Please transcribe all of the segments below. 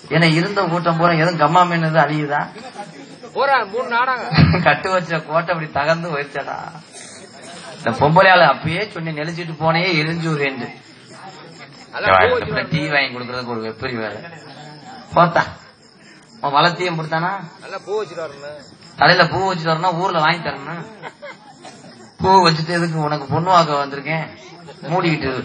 ஏன்னா இருந்த கூட்டம் பூரா எதுவும் கம்மா மீன் எதுவும் அழியுதா போறா மூணு நாடகம் கட்டு வச்ச கோட்டை அப்படி தகர்ந்து போயிடுச்சடா இந்த பொம்பளையால அப்பயே சொல்லி நெளிச்சிட்டு போனே எரிஞ்சூரேண்டு நல்லா டீ வாங்கி கொடுக்கறதுக்கு ஒரு வெப்பரி வேலை போத்தா உன் வளர்த்தியும் கொடுத்தானா நல்லா பூ வச்சுட்டு வரணும் தலையில பூ வச்சுட்டு வரணும் ஊர்ல வாங்கி தரணும் பூ வச்சுட்டு எதுக்கு உனக்கு பொண்ணு வாக்க வந்திருக்கேன் மூடிக்கிட்டு இரு.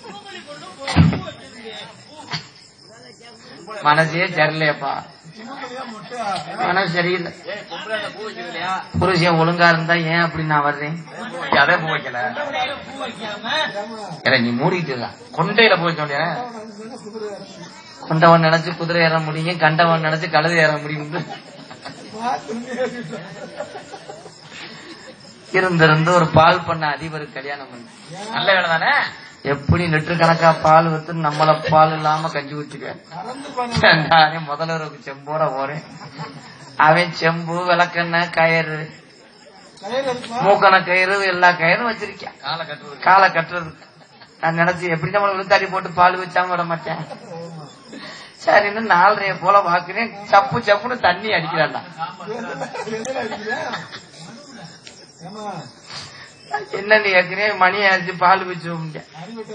மனசே சரியில்லையப்பா மனசு சரியில்லை புருஷன் ஒழுங்கா இருந்தா ஏன் அப்படி நான் வர்றேன் அதே பூ வைக்கல ஏலே, நீ மூடிட்டு இருக்கா கொண்டையில போய் சொன்னிய கொண்டவன் நினைச்சு குதிரை ஏற முடியும் கண்டவன் நினைச்சு கழுதை ஏற முடியும் இருந்திருந்து ஒரு பால் பண்ண அதிபருக்கு கல்யாணம் பண்ணு நல்ல வேலை தானே எப்படி லிட்டர் கணக்கா பால் வித்து நம்மள பால் இல்லாம கஞ்சி ஊற்றிக்க நானே முதல்வருக்கு செம்போட போறேன் அவன் செம்பு விளக்கெண்ணெய் கயிறு மூக்கண கயிறு எல்லா கயிறும் வச்சிருக்கான் காலை கட்டுறது காலை கட்டுறது நான் நினைச்சு எப்படி நம்ம விழுத்தாடி போட்டு பால் வச்சாம விட மாட்டேன் சரின்னு நாலரைய போல பாக்குறேன் சப்பு சப்புன்னு தண்ணி அடிக்கிறான்டா என்ன நீ ஏற்கனவே மணி அடிச்சு பால் வச்சு விட்டேன்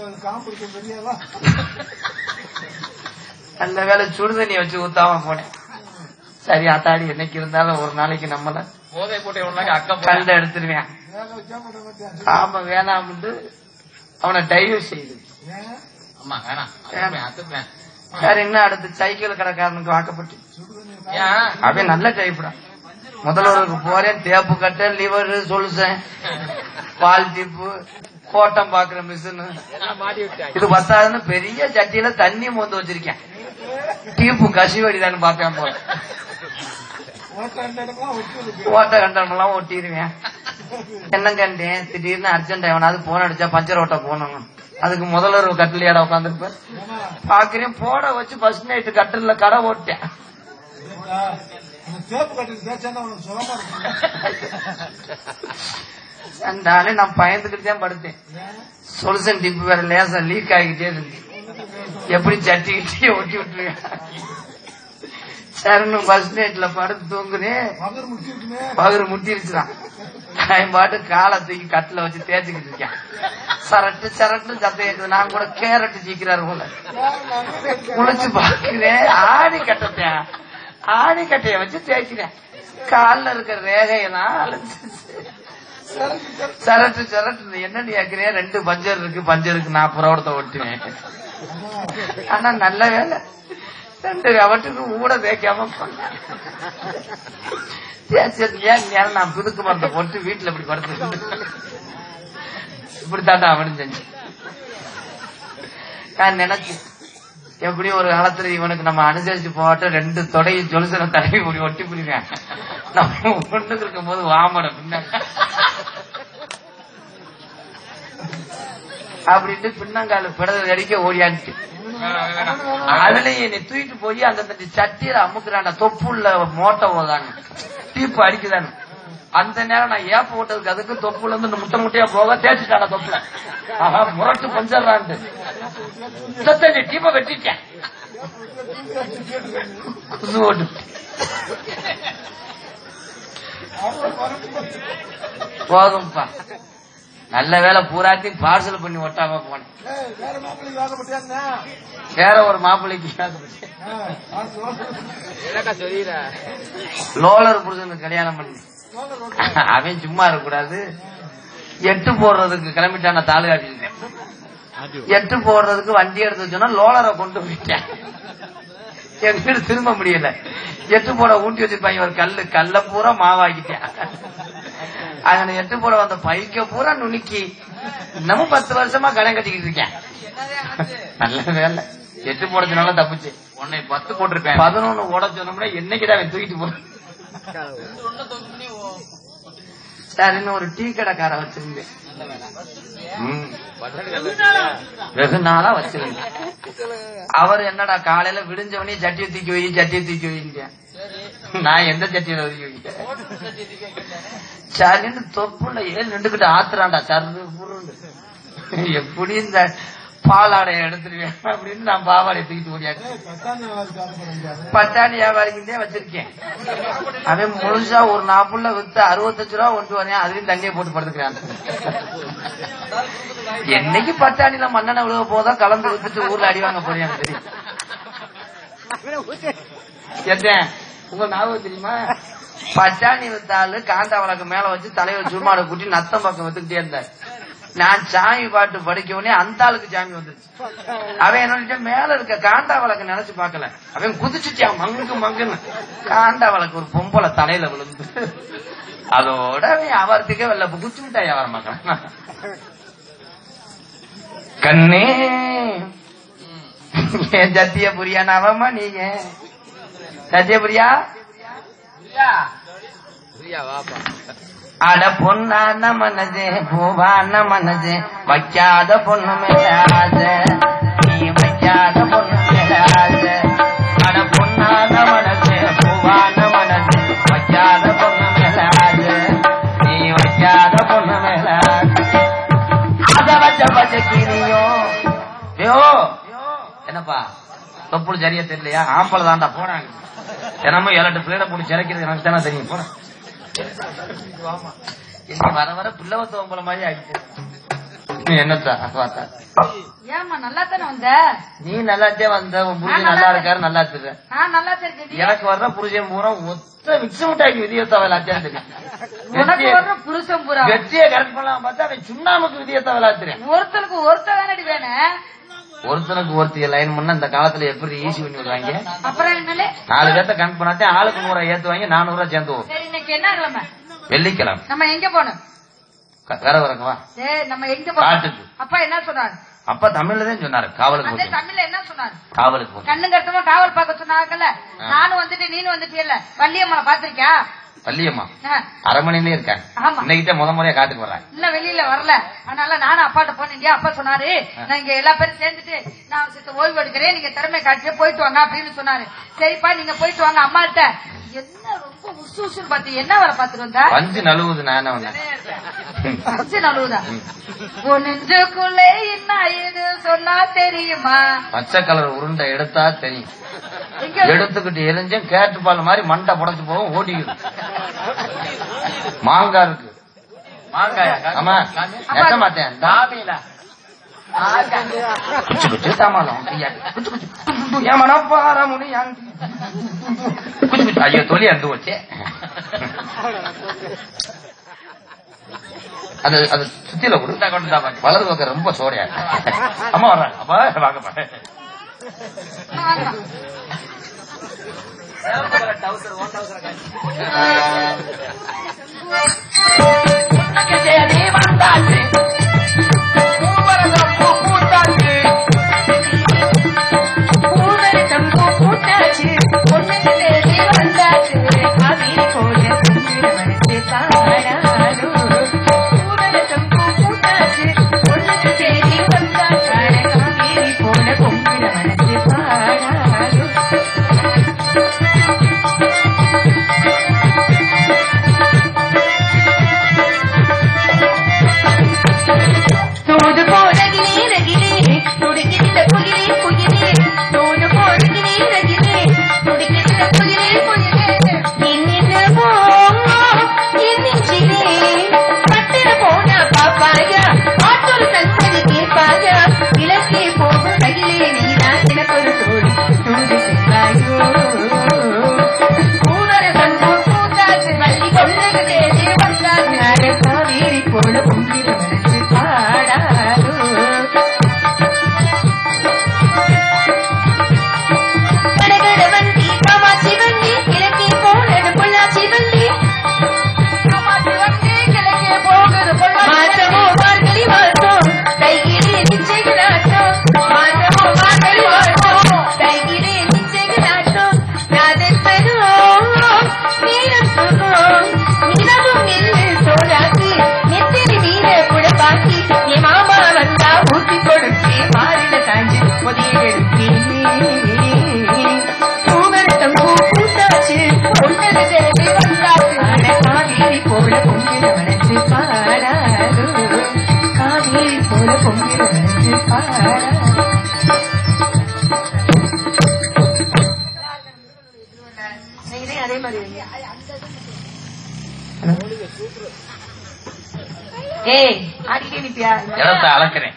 நல்ல வேலை சுடுதண்ணி வச்சு ஊத்தாம போனேன் சரி அத்தாடி என்னைக்கு இருந்தாலும் ஒரு நாளைக்கு நம்மள போதை போட்டு எவ்வளவு அக்கா கண்ட எடுத்துருவேன் ஆமா வேணாம்னு அவனை டைவர்ஸ் செய்து ஆமா வேணாம் வேணாம். அத்துப்பேன் வேற என்ன அடுத்து சைக்கிள் கடைக்காரனுக்கு வாக்கப்பட்டு ஏன் அவன் நல்ல டைப்டா முதல்வருக்கு போறேன் தேப்பு கட்ட லிவர் சொல்லுசேன் பால் டிப்பு கோட்டம் பாக்குற மிஷின் எல்லாம் மாட்டி விட்டாங்க இது பத்தாதுன்னு பெரிய சட்டியில தண்ணி மோந்து வச்சிருக்கேன் டீப்பு கசிவடிதான்னு பார்த்தேன் போல ஓட்ட கண்டமெல்லாம் ஒட்டிடுவேன் என்ன கண்டேன் திடீர்னு அர்ஜென்ட் எவனாவது போன் அடிச்சா பஞ்சர் ஓட்ட போகணும் அதுக்கு முதல்ல ஒரு கட்டிலையாட உட்காந்துருப்பேன் பாக்குறேன் போட வச்சு ஃபர்ஸ்ட் நைட்டு கட்டில கடை ஓட்டேன் தேப்பு கட்டி தேய்ச்சா உனக்கு சுகமா இருக்கும் அந்தாலே நான் பயந்துக்கிட்டு தான் படுத்தேன் சொல்யூஷன் டிப்பு வேற லேசா லீக் ஆகிட்டே இருக்கு எப்படி சட்டி கிட்டே ஒட்டி விட்டுருவேன் சரின்னு ஃபர்ஸ்ட் நைட்ல படுத்து தூங்குனேன் மகர் முடிச்சுட்டுமே பகுரு முட்டிருச்சுதான் அவன் பாட்டு காலை தூக்கி கட்டில வச்சு தேய்ச்சிக்கிட்டு இருக்கேன் சரட்டு சரட்டு சத்தம் கேக்குது நான் கூட கேரட்டு சீக்கிறாரு போல குளிச்சு பாக்குறேன் ஆணி கட்டத்தேன் ஆணி கட்டைய வச்சு தேய்க்கிறேன் கால்ல இருக்கிற ரேகையெல்லாம் அழைச்சிச்சு சரட்டு சரட்டு என்ன நீ கேக்குறேன் ரெண்டு பஞ்சர் இருக்கு பஞ்சருக்கு நாற்பது ரூபா ஒட்டுவேன் ஆனா நல்ல வேலை ரெண்டு அவட்டுக்கு ஊட தேய்க்காம பண்ணேன் சரி, சரி, ஏன் நேரம் நான் புதுக்கு மரத்தை போட்டு வீட்டுல இப்படி படுத்து இப்படி தாண்டா அவனு செஞ்சு நான் நினைச்சு எப்படியும் ஒரு காலத்துல இவனுக்கு நம்ம அனுசரிச்சு போட்டு ரெண்டு தொடையும் ஜொலிசன தடவி இப்படி ஒட்டி புரிவேன் நம்ம ஒண்ணுக்கு இருக்கும் போது வாமட பின்னாடி அப்படின்ட்டு பின்னங்கால பிடல் அடிக்க ஓடியான்ட்டு அதுலயும் என்னை தூக்கிட்டு போய் அந்த அந்த சட்டியில அமுக்குறான்டா தொப்புள்ள மோட்டை ஓதாங்க டீப்பு அடிக்குதானு அந்த நேரம் நான் ஏப்ப ஓட்டதுக்கு அதுக்கு தொப்புல இருந்து இந்த முட்டை முட்டையா போக தேய்ச்சிட்டான தொப்புல ஆஹா முரட்டு பஞ்சர்றான்ட்டு சத்தஞ்சு டீப்பை வெட்டிட்டேன் குசு ஓட்டு போதும்பா நல்ல வேலை பூராத்தையும் பார்சல் பண்ணி ஒட்டாம போனேன் ஏய், வேற மாப்பிள்ளைக்கு வாக்கப்பட்டியா வேற ஒரு மாப்பிள்ளைக்கு என்னக்கா சொல்லிடுற லோலர் புருஷனுக்கு கல்யாணம் பண்ணி அவன் சும்மா இருக்கக்கூடாது எட்டு போடுறதுக்கு கிளம்பிட்டான தாலு காட்டிருக்கேன் எட்டு போடுறதுக்கு வண்டி எடுத்து சொன்னா லோலரை கொண்டு போயிட்டேன் எங்கிட்ட திரும்ப முடியல எட்டு போட ஊட்டி வச்சிருப்பாங்க ஒரு கல்லு கல்ல பூரா மாவாக்கிட்டேன் அதனால எட்டு போட வந்த பைக்க பூரா நுணுக்கி இன்னமும் பத்து வருஷமா கடன் கட்டிக்கிட்டு இருக்கேன் நல்ல வேலை எட்டு போடச்சுனால தப்புச்சு உன்னை பத்து போட்டிருப்பேன் பதினொன்னு ஓட சொன்னோம்னா என்னைக்குதான் அவன் தூக்கிட்டு போறான் சரின்னு ஒரு டீ கடைக்கார வச்சிருந்தேன் ம். வெகு நாளா வச்சிருந்தேன் அவர் என்னடா காலையில விடிஞ்சவனே சட்டியை தூக்கி வை சட்டியை தூக்கி வைங்க நான் எந்த சட்டியில தூக்கி வைக்க சரின்னு தொப்புல ஏன் நின்றுகிட்டு ஆத்துறான்டா சரு புருண்டு எப்படி இந்த பாலாடைய எடுத்துருவேன் அப்படின்னு நான் பாவாடைய தூக்கிட்டு ஓடியாச்சு ஏய், பத்தாண்டு வியாபாரி காசு போட முடியாது. பட்டாணி வியாபாரிக்கிட்டே வச்சிருக்கேன் அவன் முழுசா ஒரு நாப்புல வித்து அறுபத்தஞ்சு ரூபா கொண்டு வரேன் அதுலயும் தண்ணியை போட்டு படுத்துக்கிறான் என்னைக்கு பட்டாணில மண்ணெண்ணெய் விழுக போதா கலந்து வித்துட்டு ஊர்ல அடி வாங்க போறேன் எனக்கு தெரியும் எத்தேன் உங்க ஞாபகம் தெரியுமா பட்டாணி வித்தாலு காந்தா வழக்கு மேல வச்சு தலையில சும்மாட கூட்டி நத்தம் பக்கம் வித்துக்கிட்டே இருந்தார் நான் சாமி பாட்டு படிக்க உடனே அந்த ஆளுக்கு சாமி வந்துருச்சு அவன் என்ன மேல இருக்க காண்டா வழக்கு நினைச்சு பார்க்கல அவன் குதிச்சுட்டான் மங்கு மங்குன்னு காண்டா வழக்கு ஒரு பொம்பளை தலையில விழுந்து அதோட அவன் அவரத்துக்கே வெள்ள குச்சி விட்டாய் அவர மக்கள் கண்ணே ஏன் சத்திய புரியா நவமா நீங்க சத்திய புரியா பிரியா வாப்பா அட பொண்ணான மனதே பூவான மனதே வைக்காத பொண்ணு மேலாத நீ வைக்காத பொண்ணு மேலாத அட பொண்ணான மனதே பூவான மனதே வைக்காத பொண்ணு மேலாத நீ வைக்காத பொண்ணு மேலாத அத வச்ச பச்ச கிளியோ ஐயோ என்னப்பா தொப்புள் சரியா தெரியலையா ஆம்பளை தாண்டா போறாங்க தினமும் ஏழு எட்டு பிள்ளைட போட்டு சிறைக்கிறது எனக்கு தானே தெரியும் போறேன் என்ன வர வர பிள்ளவத்துவம் போல மாதிரி ஆயிடுச்சு நீ என்னத்தா பார்த்தா ஏமா நல்லா தானே வந்த நீ நல்லாச்சே வந்த உன் புருஷன் நல்லா இருக்காரு நல்லா இருக்கிற நான் நல்லா தெரிஞ்சது எனக்கு வர்ற புருஷன் பூரா ஒத்த மிக்ஸ் முட்டாய்க்கு விதியத்த விளாச்சேன்னு தெரியும் உனக்கு வெற்றியை- வர்ற புருஷன் பூரா வெற்றியை கரெக்ட் பண்ணலாம் பார்த்தா அவன் சுண்ணாமுக்கு விதியத்த விளாத்துறேன் ஒருத்தனுக்கு ஒருத்த தானடி வேணும் ஒருத்தனுக்கு ஒருத்திய லைன் பண்ண இந்த காலத்துல எப்படி ஈஸி பண்ணி விடுவாங்க அப்புறம் என்னலே நாலு பேர்த்த கணக்கு பண்ணாத்தே ஆளுக்கு நூறு ஏத்துவாங்க நானூறு ரூபா சேர்ந்துவோம் சரி இன்னைக்கு என்ன கிழமை வெள்ளிக்கிழமை நம்ம எங்க போகணும் க- வேற வரக்கவா ஏய் நம்ம எங்க காட்டுக்கு. போகணும் அப்பா என்ன சொன்னாரு அப்ப தமிழ்ல தான் சொன்னாரு காவலுக்கு அந்த போகணும். தமிழ்ல என்ன சொன்னாரு காவலுக்கு போகணும். கண்ணு கருத்தமா காவல் பார்க்க சொன்னாங்கல்ல நானும் வந்துட்டு நீனும் வந்துட்டியல்ல வள்ளியம்மனை பாத்திருக்கியா வள்ளியம்மா ஆ, அரை மணிலே இருக்கேன் ஆமா. இன்னைக்கிட்ட முத முறையா காட்டுக்கு வர்றேன் இல்ல வெளியில வரல அதனால நானும் அப்பாட்ட போனேன் அப்பா சொன்னாரு நான் இங்க எல்லா பேரும் சேர்ந்துட்டு நான் சித்த ஓய்வு எடுக்கிறேன் நீங்க திறமை காட்டிட்டு போயிட்டு வாங்க அப்படின்னு சொன்னாரு சரிப்பா நீங்க போயிட்டு வாங்க அம்மாட்ட என்ன ரொம்ப உசு உசுன்னு பாத்து என்ன வர பாத்துட்டு வந்தா பஞ்சு நழுவுது நான் என்ன பண்ணேன் பச்சை நழுவுதா உன் நெஞ்சுக்குள்ளே என்ன இது சொன்னா தெரியுமா பச்சை கலர் உருண்டை எடுத்தா தெரியும் எங்க எடுத்துக்கிட்டு எரிஞ்சும் கேட்டு பால் மாதிரி மண்டை புடச்சு போகும் ஓடிக்குது மாங்காய் இருக்கு மாங்காயா ஆமா எட்ட மாட்டேன் சாமியில குச்சு குச்சு தாமாலம் கையாடி. குச்சு குச்சு என் மனம் பார முடியாது குச்சு குச்சு ஐயோ தொலி அந்து வச்சே அது அது சுத்தில கொடு இந்த கொண்டு தான் பாரு. வலது பக்கம் ரொம்ப சோடையா இருக்கு. அம்மா வர்றாங்க அப்பா வாங்க பாரு வாங்கலாம். பூவரசம் பூ பூத்தாச்சு பொண்ணு தேடி வந்தாச்சு காவிரி போல கும்பிட மனசு பாடாதோ பூவரசம் பூ பூத்தாச்சு பொண்ணு தேடி வந்தாச்சு காவிரி போல கும்பிட மனசு பாடாதோ தூது போடகிலே ரகிலே துடிக்கின்ற புகிலே புகிலே தூது போடகிலே ரகிலே துடிக்கின்ற புகிலே புகிலே என்னென்னவோ என் நெஞ்சிலே பட்டுற போன பாப்பாயா ஆத்தொரு சந்ததி கேட்பாயா இலக்கே போகும் ரகிலே நீதான் எனக்கு ஒரு தோழி தூது சென்றாயோ பூவரசன் பூ பூத்தாச்சு வள்ளி கொண்டது தேடி வந்தாச்சு அட காவேரி போல பொங்கிட மனசு பாடாதோ கடகட வண்டி காமாட்சி வண்டி கிழக்கே போனது பொள்ளாச்சி வண்டி காமாட்சி வண்டி கிழக்கே போகுது பொள்ளாச்சி மாசமோ மார்கழி மாசம் கையிலே நிச்சயதாட்டம் மாசமோ மார்கழி மாசம் கையிலே நிச்சயதாட்டம் நாதஸ்வரம் நீரம் சுகம் நிலவும் நெல்லு சோறாக்கி நெத்திரி வீர குடப்பாக்கி என் மாமா வந்தா ஊத்தி கொடுக்கே மாறிட சாஞ்சு முதலெடுக்கேனே பூவரசம் பூ பூத்தாச்சு பொன்னது தேடி வந்தாச்சு அட காவேரி போல பொங்கிட மனசு பாடாதோ காவேரி போல பொங்கிட மனசு பாடாதோ அதே மாதிரி வைங்க. ஏய் ஆடிட்டே நிப்பியா இடத்தை அளக்கிறேன்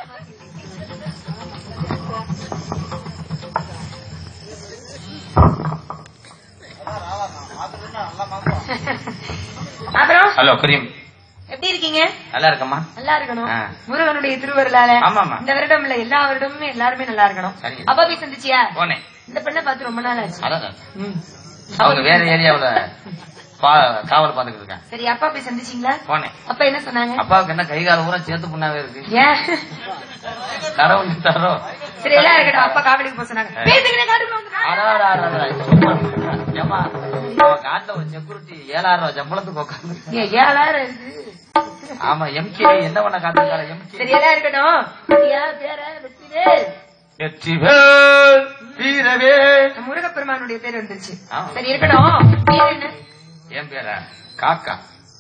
அப்புறம் ஹலோ கரீம் எப்படி இருக்கீங்க நல்லா இருக்கம்மா நல்லா இருக்கணும் ஆ. முருகனுடைய திருவருளால ஆமாம்மா. இந்த வருடம் இல்ல எல்லா வருடமுமே எல்லாருமே நல்லா இருக்கணும் சரி. அப்பா போய் சந்திச்சியா போனேன் இந்த பெண்ணை பார்த்து ரொம்ப நாள் ஆச்சு அதான் ம். அவங்க வேற ஏரியாவுல பா- காவல் பார்த்துக்கிட்டு இருக்காங்க சரி அப்பா போய் சந்திச்சீங்களா போனேன் அப்பா என்ன சொன்னாங்க அப்பாவுக்கு என்ன கை கால ஊரா சேர்த்து புண்ணாவே இருக்கு ஏன் தரவு தரோ சரி எல்லாம் இருக்கட்டும் அப்பா காவலுக்கு போக சொன்னாங்க பேசுகிறேன் காட்டுக்குள்ள வந்துடுறேன். ஏமா நம்ம காட்டுல ஒரு செக்யூரிட்டி ஏழாயிரம் ரூபாய் சம்பளத்துக்கு உட்காந்து ஏன் ஏழாயிரம் இருக்கு ஆமா எம்கே என்ன பண்ண காத்துருக்காரு எம்கே சரி எல்லாம் இருக்கட்டும் ஐயா, பேர வெற்றிவேல். வெற்றிவேல் வீரவே நம்ம முருகப்பெருமானுடைய பேர் வந்துருச்சு ஆ. சரி இருக்கட்டும் பேர் என்ன என் பேரா காக்கா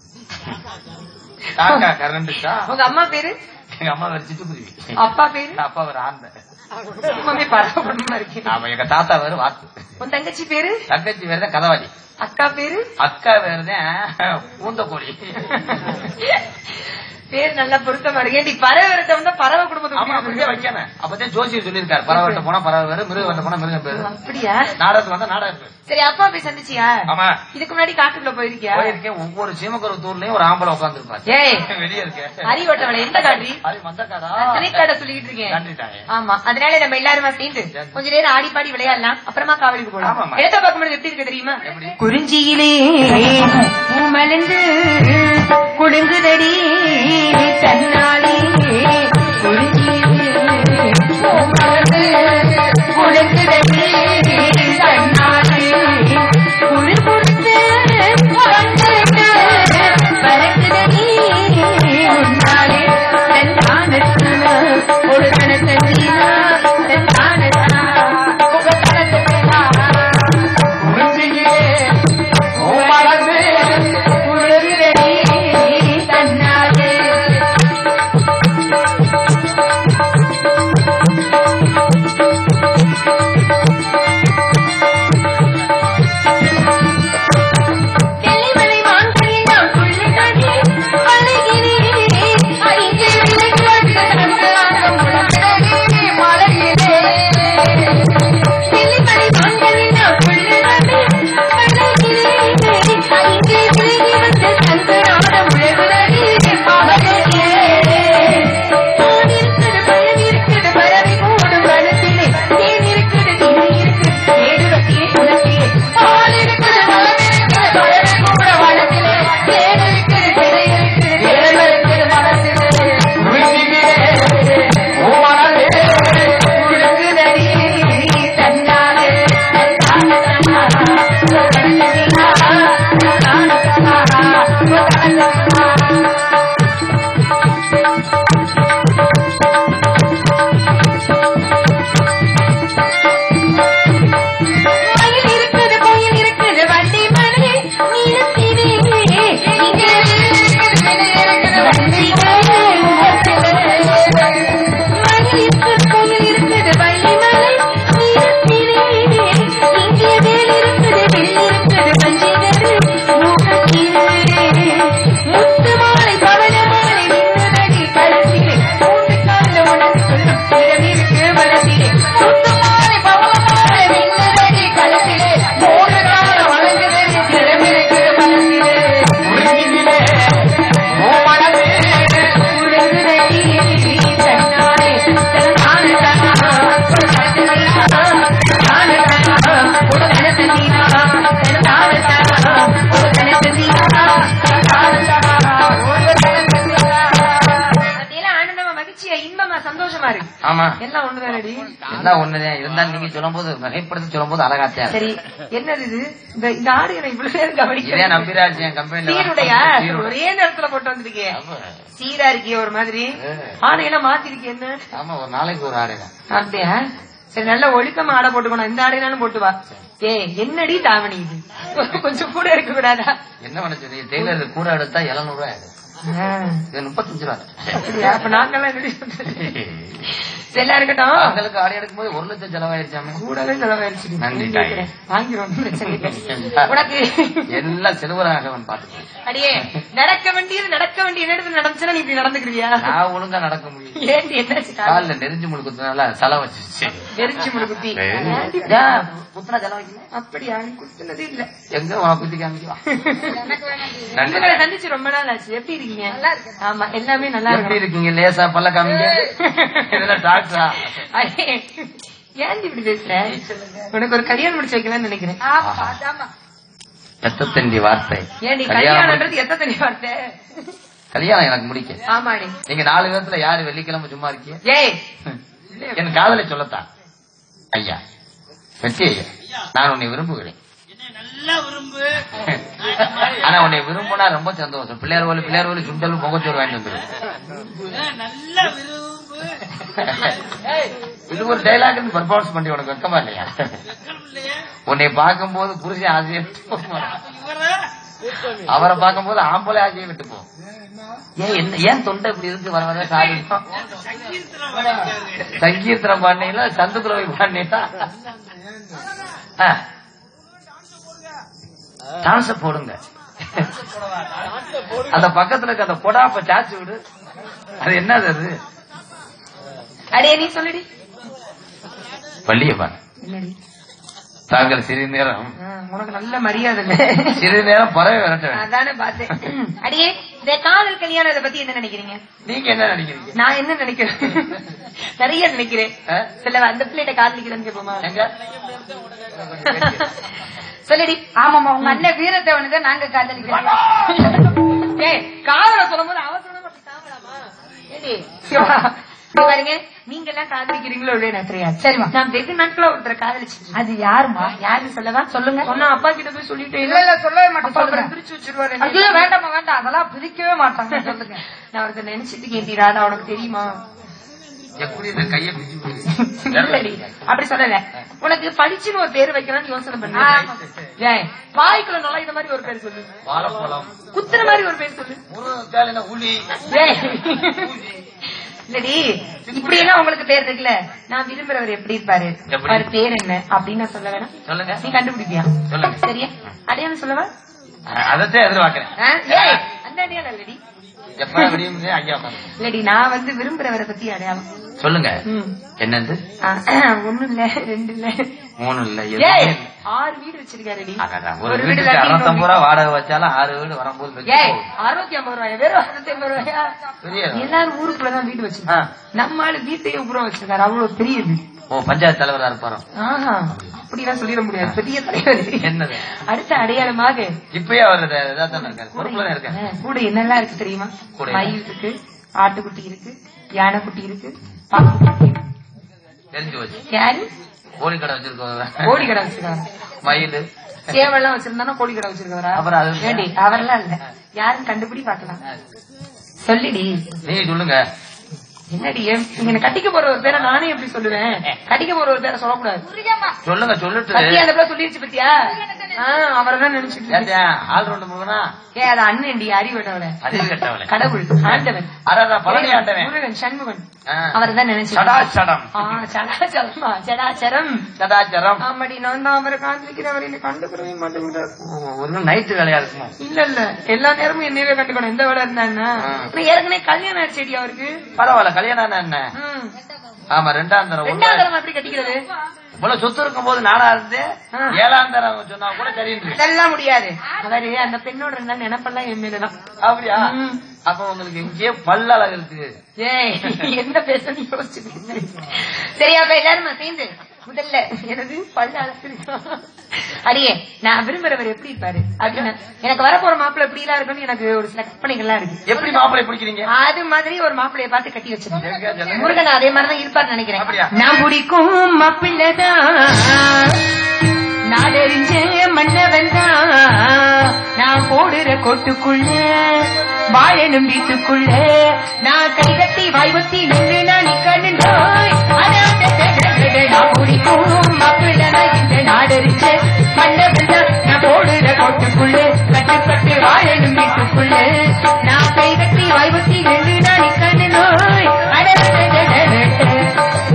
காக்கா கரண்டுச்சா உங்க அம்மா பேரு எங்க அம்மா வேற சிட்டுக்குருவி அப்பா பேரு அப்பா வேற ஆந்த குடும்பமே பரவ இருக்கு ஆமா எங்க தாத்தா வேற வாத்து உன் தங்கச்சி பேரு தங்கச்சி வேறதான் கதவாடி அக்கா பேரு அக்கா வேறதான் பூந்த கோழி பேர் நல்லா பொருத்தமா இருக்கு ஏன்டி பறவை விரட்டம் தான் பறவை ஆமா குடும்பத்துக்கு அப்படியே வைக்கணும் அப்பதான் ஜோசியர் சொல்லியிருக்காரு பறவை போனா பறவை வேறு மிருக வட்ட போனா மிருகம் பேரு அப்படியா நாடகத்துக்கு வந்தா நாடகம் பேரு சரி அப்பா போய் சந்திச்சியா ஆமா இதுக்கு முன்னாடி காட்டுக்குள்ள போயிருக்கியா போயிருக்கேன் ஒவ்வொரு சீமக்கருத்தூர்லயும் ஒரு ஆம்பளை உட்காந்துருப்பாரு ஏய் வெளியே இருக்கேன் அறிவட்டவளை எந்த காட்டி அது மந்தக்காடா நான் திணைக்காட சொல்லிக்கிட்டு இருக்கேன் நன்றிட்டாங்க ஆமா அதனால நம்ம எல்லாருமா சேர்ந்து கொஞ்ச நேரம் ஆடி பாடி விளையாடலாம் அப்புறமா காவலுக்கு போலாம் ஆமாம்மா. இடத்த பார்க்கும்போது எப்படி இருக்கு தெரியுமா எப்படி? குறிஞ்சியிலே மலர்ந்து குடுங்குதடி தன்னாலே குறிஞ்சியிலே மலர்ந்து குடுங்குதடி தன்னாலே குளிர் கொடுத்து வந்திட்டு பறக்குதடி உன்னாலே தன்னானத்தான ஒரு கணத்தீனா தன்னானத்தா உங்க கணத்தீனா குளிருதடி தன்னாலே வெள்ளிமலை மான்களில் நான் துள்ளுதடி அழுகிறேன் அங்கே விளக்கு தன்னாகம் உலகடே மலர்கிறே வெள்ளிமலை மான்களில் நான் துள்ளுதடி அழுகிறேன் அங்கே விலகி வந்து சங்கராடம் உழவுதடி மலர்கிறே பால் இருக்குது பழம் இருக்குது பறவை கூடும் வனத்திலே தேன் இருக்குது திணை இருக்குது ஏடுவத்திலே குளத்திலே பால் இருக்குது பழம் இருக்குது பறவை கூட வனத்திலே தேன் இருக்குது திணை இருக்குது தேன் இருக்குது மனத்திலே உழுகுதடி தன்னாலே தன்னாலே மயில் இருக்குது கோயில் இருக்குது வண்டி மணி நீலத்திலே இங்கே இருக்குது விலை இருக்குது வண்டி மயில் இருக்குது கோயில் இருக்குது வள்ளி மலை நீலத்திலே இங்கே வேல் இருக்குது வெள்ளி இருக்குது வஞ்சினது மூக்கத்திலே முத்து மாலை பவள மாலை நின்னுதடி கழுத்திலே மூன்று கால உனக்கு சொல்லும் இடம் இருக்கு மனத்திலே முத்து மாலை பவள மாலை நின்னுதடி கழுத்திலே மூன்று கால வழங்குதடி திறம் இருக்கு மனத்திலே உலகுதடி தன்னாலே தன்னாலே தன்னா ஒரு கணத்தீனா தன்னாலே தன்னா ஒரு கணத்தீனா தன்னாலே தன்னா ஒரு கணத்தீனா தன்னாலே தன்னா ஒரு கணத்தீனா அதெல்லாம் ஆனந்தமா மகிழ்ச்சியா இன்பமா சந்தோஷமா இருக்கு ஆமா எல்லாம் ஒண்ணுதானடி எல்லாம் ஒண்ணுதான் இருந்தாலும் நீங்க சொல்லும் போது மிகைப்படுத்தி சொல்லும் போது அழகாத்தியா சரி என்னது இது இந்த இந்த ஆடு என்ன இவ்வளவு நேரம் இதே கவனிக்கிறேன் நம்பிராஜ் என் கம்பெனில சீருடையா ஒரே நேரத்துல போட்டு வந்திருக்கே சீரா இருக்கிய ஒரு மாதிரி ஆடையெல்லாம் மாத்திருக்கே என்ன ஆமா ஒரு நாளைக்கு ஒரு ஆடைதான் அப்படியா சரி நல்ல ஒழுக்கமா ஆடை போட்டுக்கணும் இந்த ஆடைனாலும் போட்டு வா ஏ என்னடி தாவணி இது கொஞ்சம் கூட இருக்க கூடாதா என்ன பண்ண சொல்லி டெய்லர் கூட எடுத்தா எழுநூறு ரூபாய் ஆயிடும் ஆ, இது முப்பத்தஞ்சு ரூபா அப்படியா? அப்ப நாங்கெல்லாம் என்னடி பண்றது? எல்லாம் இருக்கட்டும் அவங்களுக்கு ஆடி எடுக்கும் போது ஒரு லட்சம் செலவாயிருச்சாமே கூடவே செலவாயிருச்சு நன்றி, நீ தாயே. கேக்குற. வாங்கிரும் ஒண்ணும் பிரச்சனை இல்லை. உனக்கு எல்லாம் செல்வராகவன் பாத்துக்கோ அடியே நடக்க வேண்டியது நடக்க வேண்டிய இடத்துல நடந்துச்சுன்னா நீ இப்படி நடந்துக்கிறியா நான் ஒழுங்கா நடக்க முடியும் ஏண்டி என்னாச்சு கால் காலில் நெறிஞ்சு முழுக்குறதுனால செலவு வச்சிருச்சு வெறிச்சு முழுகுத்தி ஏண்டி இப்படி? ஏன், குத்துனா செலவு வைக்கல அப்படியா நீ குத்துனது இல்ல எங்க உனக்கு குத்தி காமிக்கலாம் நன்றி உங்களை சந்திச்சு ரொம்ப நாள் ஆச்சு எப்படி இருக்கீங்க நல்லா இருக்கேன். ஆமா எல்லாமே நல்லா எப்படி இருக்கு இருக்கீங்க லேசா பல்ல காமிங்க இதெல்லாம் டாக்டரா அடே, ஏன்டி இப்படி பேசுற உனக்கு ஒரு கல்யாணம் முடிச்சு வைக்கலாம்னு நினைக்கிறேன் ஆமா அதாம்மா. எத்தத்தண்டி வார்த்தை ஏன்டி கல்யாணம் கல்யாணம்ன்றது எத்த தனி வார்த்தை கல்யாணம் எனக்கு முடிக்க ஆமாடி நீங்க நாலு பேர்த்துல யாரு வெள்ளிக்கிழமை சும்மா இருக்கீங்க ஏய் என் காதலை சொல்லத்தான் ஐயா வெற்றி ஐயா நான் உன்னை விரும்புகிறேன் நல்லா விரும்பு ஆனா உன்னை விரும்பினா ரொம்ப சந்தோஷம் பிள்ளையார் கோயில் பிள்ளையார் கோயில் சுண்டலும் பொங்கச்சோறு வாங்கிட்டு வந்துடும் நல்லா விரும்பு இது ஒரு டைலாக் பர்ஃபார்மன்ஸ் பண்ணி உனக்கு வெக்கமா இல்லையா உன்னை பார்க்கும்போது புருஷன் ஆசையை விட்டு போகும். அவரை பார்க்கும்போது ஆம்பளை ஆசையை விட்டு போகும் ஏன் என்ன ஏன் தொண்டை இப்படி இருக்கு வர வர சாரி சங்கீர்த்தனம் பாடினீங்களா சந்துக்குறவை பாடினீங்களா டான்ஸ போடுங்க அந்த பக்கத்துல இருக்க அந்த கொடாப்ப சாச்சு விடு அது என்னது அது அடே நீ சொல்லுடி வள்ளியப்பன் என்னடி தாங்கள் சிறிது நேரம் ஆ, உனக்கு நல்ல மரியாதை இல்ல சிறிது நேரம் பறவை விரட்ட வேண்டும் அதானே பார்த்தேன் அடியே இந்த காதல் கல்யாணம் இதை பத்தி என்ன நினைக்கிறீங்க நீங்க என்ன நினைக்கிறீங்க நான் என்ன நினைக்கிறேன் நிறைய நினைக்கிறேன் ஆ? சொல்ல அந்த பிள்ளைகிட்ட காதலிக்கிறேன்னு கேட்போமா எங்க சொல்லுடி ஆமாமா உங்க அண்ணன் வீரத்தேவனுக்கு நாங்க காதலிக்கிறோம் ஏய் காதல சொல்லும்போது அவசரமா அப்படி தாங்கலாமா ஏடி இங்க பாருங்க நீங்க எல்லாம் காதலிக்கிறீங்களோ இல்லையோ எனக்கு தெரியாது சரிம்மா. நான் வெகு நாட்களா ஒருத்தரை காதலிச்சு அது யாருமா யாருன்னு சொல்லவா சொல்லுங்க சொன்னா அப்பா கிட்ட போய் சொல்லிட்டு இல்ல இல்ல சொல்லவே மாட்டேன் அப்பா அப்புறம் சொல்லுங்க பிரிச்சு வச்சிருவாரு ஐயோ என்னை. வேண்டாமா வேண்டாம் அதெல்லாம் பிரிக்கவே மாட்டாங்க சொல்லுங்க நான் ஒருத்தர் நினைச்சிட்டு கேட்டீரா நான் உனக்கு தெரியுமா எப்படி இந்த கையை பிடிச்சு போகுது? இல்லடி அப்படி சொல்லல உனக்கு படிச்சுன்னு ஒரு பேர் வைக்கலாம்னு யோசனை பண்ணேன் ஏய் வாய்க்குள்ள நல்லா இந்த மாதிரி ஒரு பேர் சொல்லு வாழைப்பழம் குத்துற மாதிரி ஒரு பேர் சொல்லு முருங்கைக்கால் என்ன உளி ஏய். இல்லடி இப்படி எல்லாம் உங்களுக்கு பேர் இருக்குல்ல நான் விரும்புறவர் எப்படி இருப்பாரு எப்படி? அவர் பேர் என்ன அப்படின்னு நான் சொல்ல வேணாம் சொல்லுங்க நீ கண்டுபிடிப்பியா சொல்லுங்க. சரியா அடையாளம் சொல்லவா அதத்தான் எதிர்பார்க்கிறேன் ஆ? ஏய், அந்த அடையாளம் இல்லடி எப்ப விடியும் ஐயா உட்காருங்க. இல்லடி நான் வந்து விரும்புறவரை பத்தி அடையாளம் சொல்லுங்க ம். என்னது ஆ, ஒண்ணும் இல்ல ரெண்டு இல்ல மூணு இல்ல ஏய் எதுவுமே இல்ல. ஆறு வீடு வச்சிருக்காருடி அடடா, ஒரு ஒரு வீடு வீட்டுக்கு கட்டி அறுநூத்தம்பது ரூபா வாடகை வச்சாலும் ஆறு வீடு வரும்போது வச்சு ஏய் போகும். அறுநூத்தி ஐம்பது ரூபாயா வெறும் அறுநூத்தி ஐம்பது ரூபாயா பெரிய எல்லாரும் ஊருக்குள்ளதான் வீடு வச்சிருக்காங்க நம்ம ஆளு வீட்டையே உப்புறம் வச்சிருக்காரு அவ்வளவு பெரிய வீடு ஓ பஞ்சாயத்து தலைவரா இருப்பாரோ ஆஹா அப்படிலாம் சொல்லிட முடியாது பெரிய தலைவர் என்னது அடுத்த அடையாளமாக இப்பயே அவர் இதா தானே இருக்காரு பொறுப்புல தான் இருக்காரு ஆ, கூட என்னெல்லாம் இருக்கு தெரியுமா கூட மயில் இருக்கு ஆட்டுக்குட்டி இருக்கு யானைக்குட்டி இருக்கு பாப்புக்குட்டி இருக்கு. தெரிஞ்சு வச்சு யாரு கோழி கடை வச்சிருக்கோம் கோழி கடை வச்சிருக்காரு மயில் சேவெல்லாம் வச்சிருந்தானா கோழி கடை வச்சிருக்காரா அப்புறம் அது ஏண்டி அவரெல்லாம் இல்ல யாரும் கண்டுபிடி பாக்கலாம் சொல்லிடி நீங்க சொல்லுங்க என்னடி நீங்க கட்டிக்க போற ஒரு பேரை நானே எப்படி சொல்லுவேன் கட்டிக்க போற ஒரு பேரை சொல்லக்கூடாது சொல்லுங்க சொல்லிட்டு பத்தியா அந்த பிள்ளை சொல்லிருச்சு பத்தியா அவரை தான் நினைச்சிட்டு இருக்கு. ஏத்தா, ஆள் ரெண்டு முருகனா ஏ அது அண்ணன்டி அறிவட்டவள அறிவு கட்டவளே கடவுள் ஆண்டவன் அடடா பழனி ஆண்டவன் முருகன் சண்முகன் ஆ. அவரை தான் நினைச்சு சடாச்சடம் சடாச்சரமா சடாச்சரம் சதாச்சரம் ஆமாடி நான் தான் அவரை காண்பிக்கிறவரை என்னை கண்டுக்கிறவே மாட்டேங்கிறார் ஒரு நைட்டு வேலையா இருக்குமோ இல்ல இல்ல எல்லா நேரமும் என்னையவே கண்டுக்கணும் எந்த வேலை இருந்தாங்கன்னா ஆ. ஆனா ஏற்கனவே கல்யாணம் ஆயிடுச்சேடி அவருக்கு பரவாயில்ல கல்யாணம் ஆனா என்ன ம். ஆமா ரெண்டாம் தரம் ரெண்டாவது ஒண்ணு. தரம் எப்படி கட்டிக்கிறது இவ்வளவு சொத்து இருக்கும் போது நானா இருந்து ஆ. ஏழாம் தரம் சொன்னா கூட சரின்னு இதெல்லாம் முடியாது அவரு அந்த பெண்ணோட இருந்தா நினைப்பெல்லாம் என் மேலதான் அப்படியா ம். அப்ப உங்களுக்கு இங்கேயே பல்லழகு இருக்கு ஏய் என்ன பேசணும் யோசிச்சுட்டு சரியா அப்ப எல்லாருமா சேர்ந்து முதல்ல எனது பல்ல அழைச்சிருக்கோம் அடியே நான் விரும்புறவர் எப்படி இருப்பாரு அப்படின்னு எனக்கு வரப்போற மாப்பிள்ளை எப்படி எல்லாம் இருக்குன்னு எனக்கு ஒரு சில கற்பனைகள்லாம் இருக்கு எப்படி மாப்பிள்ளை பிடிக்கிறீங்க அது மாதிரி ஒரு மாப்பிள்ளைய பார்த்து கட்டி எங்க வச்சிருக்கேன் சொல்லுங்க. முருகன் அதே மாதிரிதான் இருப்பார்னு நினைக்கிறேன் அப்படியா? நான் பிடிக்கும் மாப்பிள்ளைதான் நாடறிஞ்ச மன்னவன் தான் நான் போடுற கொட்டுக்குள்ள வாழனும் வீட்டுக்குள்ள நான் கைகட்டி வாய்வத்தி நின்று நான் நிக்கணும் நோய் நான் பிடிக்கும் மாப்பிள்ளைதான் இந்த நாடறிஞ்ச மன்னவன் தான் நான் போடுற கொட்டுக்குள்ள கட்டுப்பட்டு வாழனும் வீட்டுக்குள்ள நான் கைகட்டி வாய்வத்தி நின்று நான் நிக்கணும் நோய் அட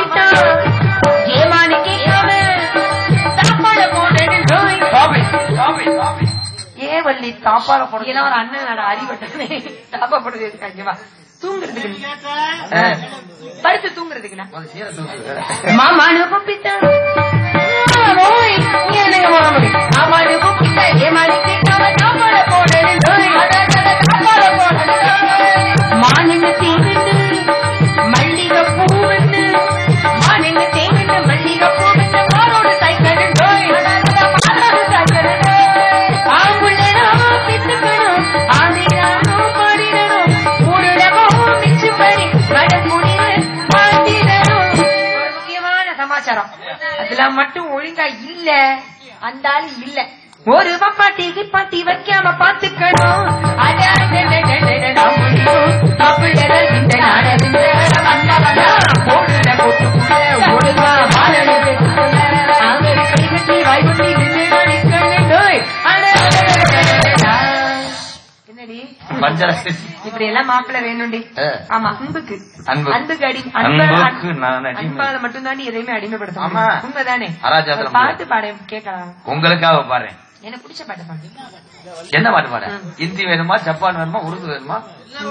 கூப்பிட்டான் ஏமான்னு கேட்காம சாப்பாட போடணும் சாமி, சாமி, சாமி. ஏன் வள்ளி தாப்பால போட இதெல்லாம் ஒரு அண்ணன் அறிவட்டே சாப்பா போடுறது இருக்காங்க வா தூங்குறதுக்கு நீ. ஆ. படுத்து தூங்குறதுக்குண்ணா கொஞ்சம் சீர தூக்கு. மாமானு கூப்பிட்டான் ஓய், நீ என்னங்க மாமா மணி? மாமானு கூப்பிட்டா ஏமானு கேட்காம சாப்பாட போடணும் சாப்பாட போடணும் மானுங்க தேனுண்டு மல்லிகை பூவுண்டு மானுங்க தேனுண்டு மல்லிகை பூவுண்டு மாரோடு சைக்கிள் மாரோடு சைக்கிள் ஆம்புள்ளனும் பித்துக்கணும் ஆந்திரானும் பாடிடணும் ஊருலகம் மிச்சு பறி வடமுடிவு பாண்டிடணும் ஒரு முக்கியமான சமாச்சாரம் அதெல்லாம் மட்டும் ஒழுங்கா இல்ல அந்த ஆளு இல்ல ஒரு பப்பாட்டி கிப்பாட்டி வைக்காம பாத்துக்கணும் அட, அட, அட, அட, அட, நம்மளும் மாப்பிள்ளைகள் இந்த நாடகம் வந்த வந்தா ஓடுல கொட்டுக்குள்ள ஓடுவா வாழல பேசுக்குள்ள அவங்க கை கட்டி வாய் கொட்டி நின்று நிற்கணும் டோய். அட, அட, அட, அட, அட, அட. என்னடி மஞ்சள் இப்படி எல்லாம் மாப்பிள்ளை வேணும்டி ஆ. ஆமா அன்புக்கு அன்பு. அன்புக்கு அடி அன்புக்கு நான் அடிமை. அன்பால மட்டும் தான் எதையுமே அடிமைப்படுத்த ஆமா. முடியும் உண்மைதானே அராஜகத்துல ஒரு பாட்டு பாட கேட்கலாம் உங்களுக்காக பாரு எனக்கு பிடிச்ச பாட்டு பாடு என்ன பாட்டு பாட ஹிந்தி வேணுமா ஜப்பான் வேணுமா உருது வேணுமா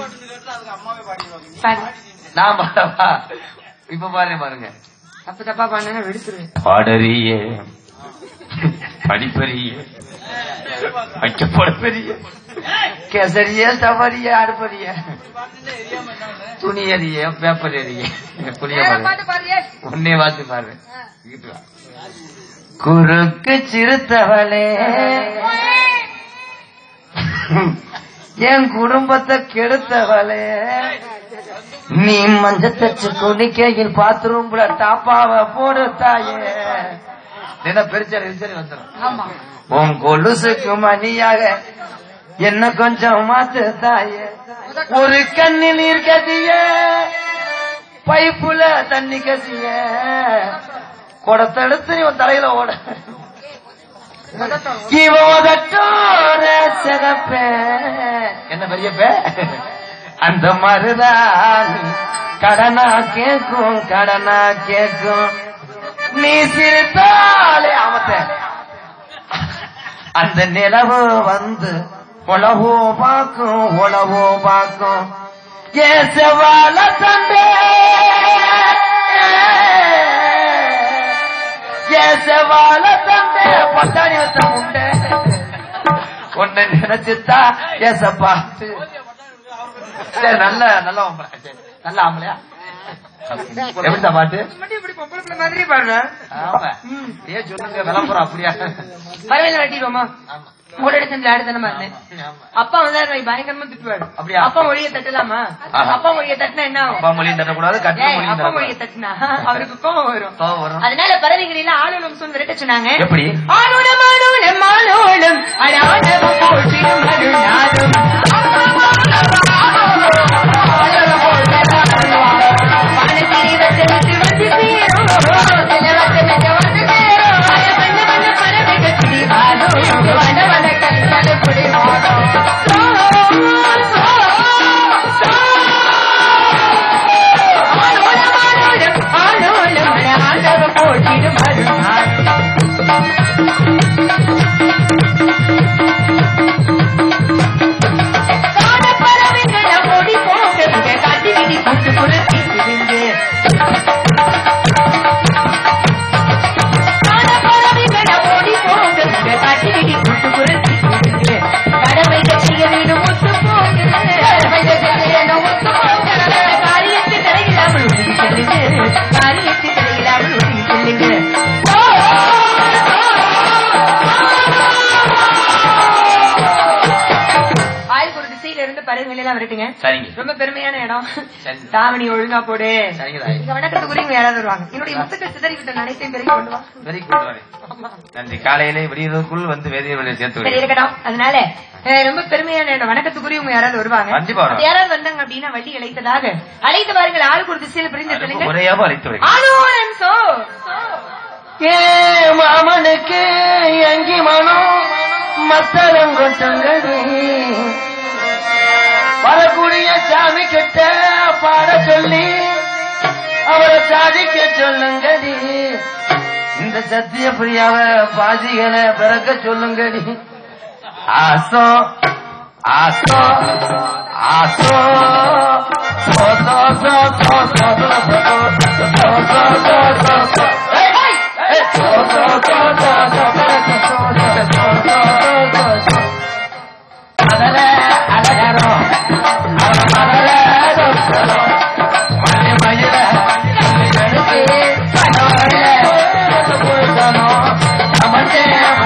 பாடு நான் பாடவா இப்ப பாருங்க பாருங்க தப்பு தப்பா பாடுனா வெடிச்சிருவேன் பாடறிய படிப்பறிய வைக்கப்பட பெரிய கேசரிய சவரிய அடுப்பறிய துணி எறிய பேப்பர் எறிய புரிய வேற பாருங்க பாட்டு பாருயே உன்னே வாசி பாரு இங்கிட்டு வா. குறுக்கு சிறுத்தவளே என் குடும்பத்தை கெடுத்தவளே நீ மஞ்ச தச்சு குடிக்கையில் பாத்ரூம்ல டாப்பாவ போடு தாயே என்ன பெருச்சரி சரி வந்துடும் ஆமா உன் கொலுசுக்கு மணியாக என்ன கொஞ்சம் மாத்து தாயே ஒரு கண்ணி நீர் கதிய பைப்புல தண்ணி கதிய குடத்தெடுத்து நீ உன் தலையில ஓட இவன் உதட்டோர சிறப்ப என்ன பெரியப்ப அந்த மருதான் கடனா கேக்கும் கடனா கேக்கும் நீ சிரித்தாலே அவத்த அந்த நிலவு வந்து உழவோ பார்க்கும் உழவோ பார்க்கும் ஏ செவால தண்டே ஏ செவால தண்டே பட்டாணி வச்ச முண்டை உன்னை நினைச்சுத்தா ஏசப்பா சரி நல்ல நல்ல ஆம்பளை. சரி, நல்ல ஆம்பளையா எப்படிதான் பாட்டு மட்டும் இப்படி பொம்பளை பிள்ளை மாதிரி பாடுறேன் ஆமா ஏன் சொல்லுங்க விளம்பரம் அப்படியா பரவாயில்ல வெட்டிடுவோமா ஆமா மூடடி செஞ்சு ஆடுதனமா இருந்தேன் ஆமா அப்பா வந்தாரு பயங்கரமா திட்டுவாரு அப்படியா? அப்பா மொழியை தட்டலாமா ஆஹா. அப்பா மொழியை தட்டினா என்ன ஆகும் அப்பா மொழியும் தரக்கூடாது கட்டு ஏய், மொழியும் அப்பா மொழியை தரக்கூடாது தட்டினா அவருக்கு கோவம் வரும் கோவம் வரும் அதனால பறவைகள் எல்லாம் ஆளுநம் சொல் விரட்ட சொன்னாங்க எப்படி ஆளுடம் ஆளுடம் ஆளுடம் அடாடவும் போற்றிடும் அருளாடும் வானத்திலே வட்டமிட்டு வந்து சேரும். நிலவட்ட மெத்த வந்து சேரும். அட வண்ண வண்ண பறவைகள் திரிவாடும். வன வன கண்கள் புரிவாடும். சோ, சோ, சோ. ஆளோலம், ஆளோலம், ஆளோலம், ஆண்டவ போற்றிடும் அருளாடும். காண பறவைகள ஓடி போகுதுங்க, காட்டு விழி கூட்டு குரத்திக்குதுங்க. காண பறவைகள ஓடி போகுதுங்க, காட்டு விழி கூட்டு குரத்திக்குதுங்க. கடமைகள் செய்ய வேணும் ஒத்து போகுது. கடமைகள் செய்ய வேணும் ஒத்து போகுது. காரியத்தை தரையில்லாமல் ஒதுங்கி செல்லுங்க. காரியத்தை தரையில்லாமல் ஒதுங்கி செல்லுங்க. ஓ, ஆளுக்கு ஒரு திசையில இருந்து பறவைகள் எல்லாம் விரட்டுங்க சரிங்க ரொம்ப பெருமையான இடம் சரி. தாவணி ஒழுங்கா போடு சரிங்க தாய் இங்க வணக்கத்துக்குரியவங்க யாராவது வருவாங்க என்னுடைய முத்துக்கள் சிதறிவிட்ட அனைத்தையும் பெருகி கொண்டு வா வெரி குட் நன்றி காலையிலே விடியதற்குள் வந்து வேதியர்களை சேர்த்து சரி விடு இருக்கட்டும் அதனால அஹ், ரொம்ப பெருமையான இடம் வணக்கத்துக்குரியவங்க யாராவது வருவாங்க கண்டிப்பா வரும். அப்படி யாராவது வந்தாங்க அப்படின்னா வள்ளி அழைத்ததாக அழைத்து பாருங்கள் ஆளுக்கு ஒரு திசையில பிரிந்து செல்லுங்க முறையாக அழைத்து வை ஆளுடன் சோ ஏ மாமனுக்கு அங்கி மனம் மத்தளம் கொண்டங்கடி வரக்கூடிய சாமி கிட்ட பாட சொல்லி அவரை சாதிக்க சொல்லுங்கடி இந்த சத்திய பிரியாவ பாதிகளை பிறக்க சொல்லுங்கடி ஆசோ ஆசோ ஆசோ சோ, சோ, சோ, சோ, சோ, சோ, சோ, சோ, சோ, சோ, சோ, சோ, சோ. ஏய், ஏய், சோ, சோ, சோ, சோ, சோ, சோ, சோ, சோ, சோ, சோ, சோ. அதல அழகரோ அவ மலர தொட்டரோ மணி மயில எடுத்து கணவரே கொடுத்தனோ நமக்கு